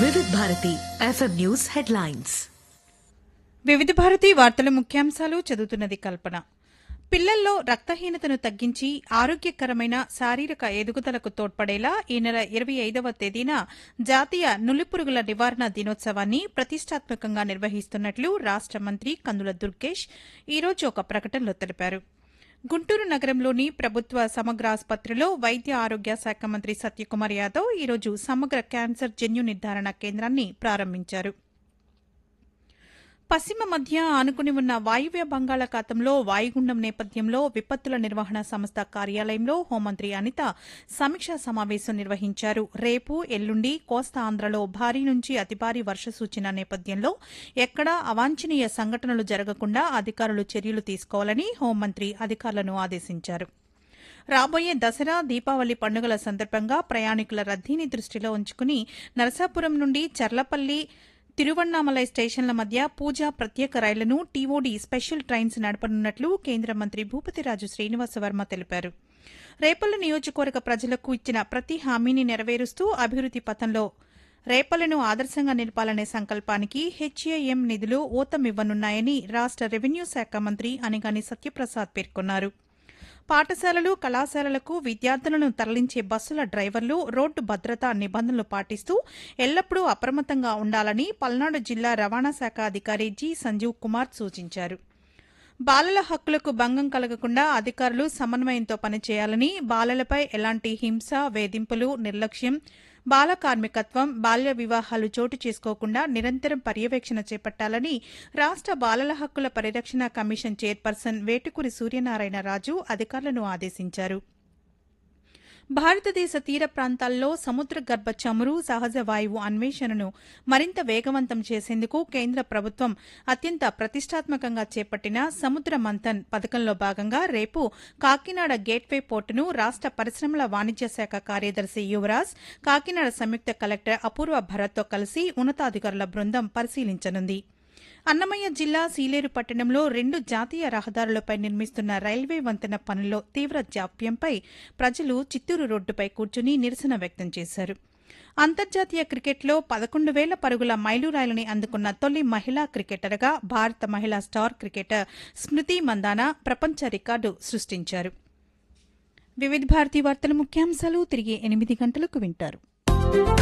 వివిధ Bharati FM news headlines వివిధ భారతి వార్తల ముఖ్యాంశాలు చదువుతున్నది కల్పన పిల్లల్లో రక్తహీనతను తగ్గించి ఆరోగ్యకరమైన శారీరక ఎదుగుదలకు తోడ్పడేలా ఈ నెల ఇరవై ఐదవ తేదీన జాతీయ నులిపురుగుల నివారణ దినోత్సవాన్ని ప్రతిష్టాత్మకంగా నిర్వహిస్తున్నట్లు రాష్ట మంత్రి కందుల దుర్గేష్ ఈరోజు ఒక ప్రకటనలో తెలిపారు గుంటూరు నగరంలోని ప్రభుత్వ సమగ్ర ఆసుపత్రిలో వైద్య ఆరోగ్య శాఖ మంత్రి సత్యకుమార్ యాదవ్ ఈరోజు సమగ్ర క్యాన్సర్ జన్యు నిర్ధారణ కేంద్రాన్ని ప్రారంభించారు పశ్చిమ మధ్య ఆనుకుని ఉన్న వాయువ్య బంగాళాఖాతంలో వాయుగుండం నేపథ్యంలో విపత్తుల నిర్వహణ సంస్థ కార్యాలయంలో హోంమంత్రి అనిత సమీక్షా సమావేశం నిర్వహించారు రేపు ఎల్లుండి కోస్తా ఆంధ్రలో భారీ నుంచి అతి భారీ వర్ష సూచన నేపథ్యంలో ఎక్కడా అవాంఛనీయ సంఘటనలు జరగకుండా అధికారులు చర్యలు తీసుకోవాలని హోంమంత్రి అధికారులను ఆదేశించారు రాబోయే దసరా దీపావళి పండుగల సందర్భంగా ప్రయాణికుల రద్దీని దృష్టిలో ఉంచుకుని నరసాపురం నుండి చర్లపల్లి తిరువణ్ణామలై స్టేషన్ల మధ్య పూజా ప్రత్యేక రైళ్లను టీఓడీ స్పెషల్ ట్రైన్స్ నడపనున్నట్లు కేంద్ర మంత్రి భూపతిరాజు శ్రీనివాసవర్మ తెలిపారు రేపల్లి నియోజకవర్గ ప్రజలకు ఇచ్చిన ప్రతి హామీని నెరవేరుస్తూ అభివృద్ది పథంలో రేపలను ఆదర్శంగా నిలపాలనే సంకల్పానికి హెచ్ఏఎం నిధులు ఊతమివ్వనున్నాయని రాష్ట రెవెన్యూ శాఖ మంత్రి అనగాని సత్యప్రసాద్ పేర్కొన్నారు పాఠశాలలు కళాశాలలకు విద్యార్థులను తరలించే బస్సుల డ్రైవర్లు రోడ్డు భద్రతా నిబంధనలు పాటిస్తూ ఎల్లప్పుడూ అప్రమత్తంగా ఉండాలని పల్నాడు జిల్లా రవాణా శాఖ అధికారి జి సంజీవ్ కుమార్ సూచించారు బాలల హక్కులకు భంగం కలగకుండా అధికారులు సమన్వయంతో పనిచేయాలని బాలలపై ఎలాంటి హింస వేధింపులు నిర్లక్ష్యం బాల కార్మికత్వం బాల్య వివాహాలు చోటు చేసుకోకుండా నిరంతరం పర్యవేక్షణ చేపట్టాలని రాష్ట బాలల హక్కుల పరిరక్షణ కమిషన్ చైర్పర్సన్ వేటుకురి సూర్యనారాయణ రాజు అధికారులను ఆదేశించారు భారతదేశ తీర ప్రాంతాల్లో సముద్ర గర్భ చమురు సహజ వాయువు అన్వేషణను మరింత వేగవంతం చేసేందుకు కేంద్ర ప్రభుత్వం అత్యంత ప్రతిష్టాత్మకంగా చేపట్టిన సముద్ర మంథన్ పథకంలో భాగంగా రేపు కాకినాడ గేట్వే పోర్టును రాష్ట పరిశ్రమల వాణిజ్య శాఖ కార్యదర్శి యువరాజ్ కాకినాడ సంయుక్త కలెక్టర్ అపూర్వ భరత్తో కలిసి ఉన్నతాధికారుల బృందం పరిశీలించనుంది అన్నమయ్య జిల్లా సీలేరు పట్టణంలో రెండు జాతీయ రహదారులపై నిర్మిస్తున్న రైల్వే వంతెన పనుల్లో తీవ్ర జాప్యంపై ప్రజలు చిత్తూరు రోడ్డుపై కూర్చుని నిరసన వ్యక్తం చేశారు అంతర్జాతీయ క్రికెట్లో పదకొండు వేల పరుగుల మైలురాయిలని అందుకున్న తొలి మహిళా క్రికెటర్గా భారత మహిళా స్టార్ క్రికెటర్ స్మృతి మందాన ప్రపంచ రికార్డు సృష్టించారు వివిధ భారతీ వార్తల ముఖ్యాంశాలు తిరిగి ఎనిమిది గంటలకు వింటారు